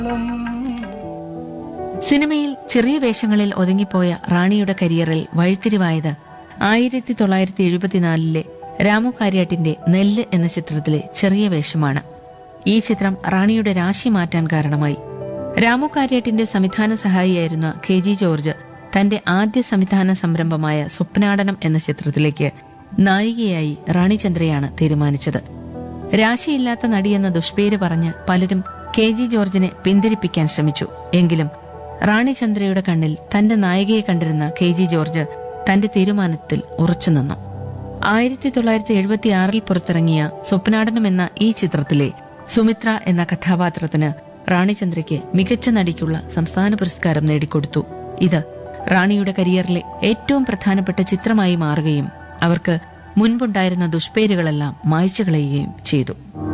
സിനിമയിൽ ചെറിയ വേഷങ്ങളിൽ ഒതുങ്ങിപ്പോയ റാണിയുടെ കരിയറിൽ വഴിത്തിരിവായത് ആയിരത്തി തൊള്ളായിരത്തി എഴുപത്തിനാലിലെ രാമു കാര്യാട്ടിന്റെ നെല്ല് എന്ന ചിത്രത്തിലെ ചെറിയ വേഷമാണ് ഈ ചിത്രം റാണിയുടെ രാശി മാറ്റാൻ കാരണമായി രാമു കാര്യാട്ടിന്റെ സംവിധാന സഹായിയായിരുന്ന കെ ജി ജോർജ് തന്റെ ആദ്യ സംവിധാന സംരംഭമായ സ്വപ്നാടനം എന്ന ചിത്രത്തിലേക്ക് നായികയായി റാണി ചന്ദ്രയാണ് തീരുമാനിച്ചത് രാശിയില്ലാത്ത നടിയെന്ന ദുഷ്പേര് പറഞ്ഞ് പലരും കെ ജി ജോർജിനെ പിന്തിരിപ്പിക്കാൻ ശ്രമിച്ചു എങ്കിലും റാണി ചന്ദ്രയുടെ കണ്ണിൽ തന്റെ നായികയെ കണ്ടിരുന്ന കെ ജി ജോർജ് തന്റെ തീരുമാനത്തിൽ ഉറച്ചുനിന്നു ആയിരത്തി തൊള്ളായിരത്തി എഴുപത്തിയാറിൽ പുറത്തിറങ്ങിയ സ്വപ്നാടനം എന്ന ഈ ചിത്രത്തിലെ സുമിത്ര എന്ന കഥാപാത്രത്തിന് റാണിചന്ദ്രയ്ക്ക് മികച്ച നടിക്കുള്ള സംസ്ഥാന പുരസ്കാരം നേടിക്കൊടുത്തു ഇത് റാണിയുടെ കരിയറിലെ ഏറ്റവും പ്രധാനപ്പെട്ട ചിത്രമായി മാറുകയും അവർക്ക് മുൻപുണ്ടായിരുന്ന ദുഷ്പേരുകളെല്ലാം മായ്ച്ചു കളയുകയും ചെയ്തു